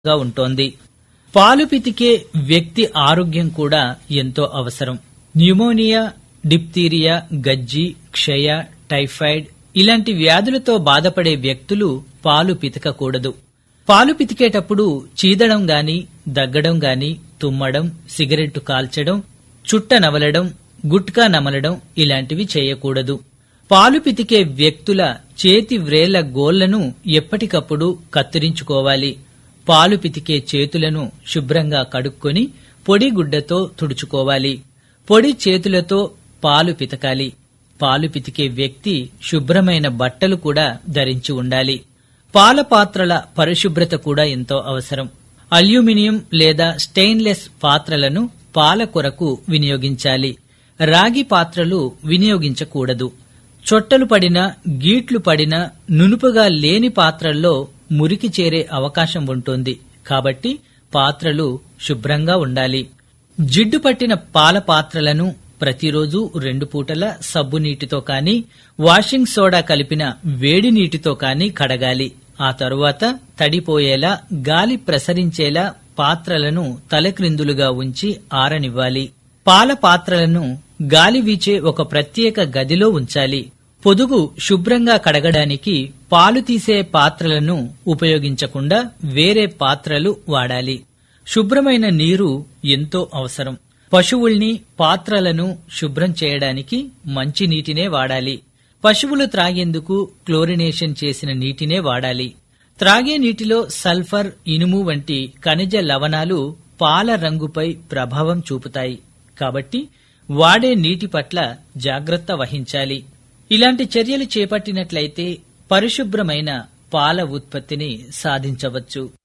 గా ఉంటోంది పాలు పితికే వ్యక్తి ఆరోగ్యం కూడా ఎంతో అవసరం న్యూమోనియా డిప్తీరియా గజ్జి క్షయ టైఫాయిడ్ ఇలాంటి వ్యాధులతో బాధపడే వ్యక్తులు పాలు పితకకూడదు పాలు పితికేటప్పుడు చీదడం గాని దగ్గడం గాని తుమ్మడం సిగరెట్టు కాల్చడం చుట్ట నవలడం గుట్కా నమలడం ఇలాంటివి చేయకూడదు పాలు పితికే వ్యక్తుల చేతి వ్రేళ్ల గోళ్లను ఎప్పటికప్పుడు కత్తిరించుకోవాలి పాలు పితికే చేతులను శుభ్రంగా కడుక్కొని పొడి గుడ్డతో తుడుచుకోవాలి పొడి చేతులతో పాలు పితకాలి పాలు పితికే వ్యక్తి శుభ్రమైన బట్టలు కూడా ధరించి ఉండాలి పాల పాత్రల పరిశుభ్రత కూడా ఎంతో అవసరం అల్యూమినియం లేదా స్టెయిన్లెస్ పాత్రలను పాల కొరకు వినియోగించాలి రాగి పాత్రలు వినియోగించకూడదు చొట్టలు పడిన గీట్లు పడిన నునుపుగా లేని పాత్రల్లో మురికి చేరే అవకాశం ఉంటుంది కాబట్టి పాత్రలు శుభ్రంగా ఉండాలి జిడ్డు పట్టిన పాల పాత్రలను ప్రతిరోజు రెండు పూటల సబ్బు నీటితో కాని వాషింగ్ సోడా కలిపిన వేడి నీటితో కాని కడగాలి ఆ తరువాత తడిపోయేలా గాలి ప్రసరించేలా పాత్రలను తలక్రిందులుగా ఉంచి ఆరనివ్వాలి పాల పాత్రలను గాలి వీచే ఒక ప్రత్యేక గదిలో ఉంచాలి పొదుగు శుభ్రంగా కడగడానికి పాలు తీసే పాత్రలను ఉపయోగించకుండా వేరే పాత్రలు వాడాలి శుభ్రమైన నీరు ఎంతో అవసరం పశువుల్ని పాత్రలను శుభ్రం చేయడానికి మంచి నీటినే వాడాలి పశువులు త్రాగేందుకు క్లోరినేషన్ చేసిన నీటినే వాడాలి త్రాగే నీటిలో సల్ఫర్ ఇనుము వంటి ఖనిజ లవణాలు పాల రంగుపై ప్రభావం చూపుతాయి కాబట్టి వాడే నీటి పట్ల జాగ్రత్త వహించాలి ఇలాంటి చర్యలు చేపట్టినట్లయితే పరిశుభ్రమైన పాల ఉత్పత్తిని సాధించవచ్చు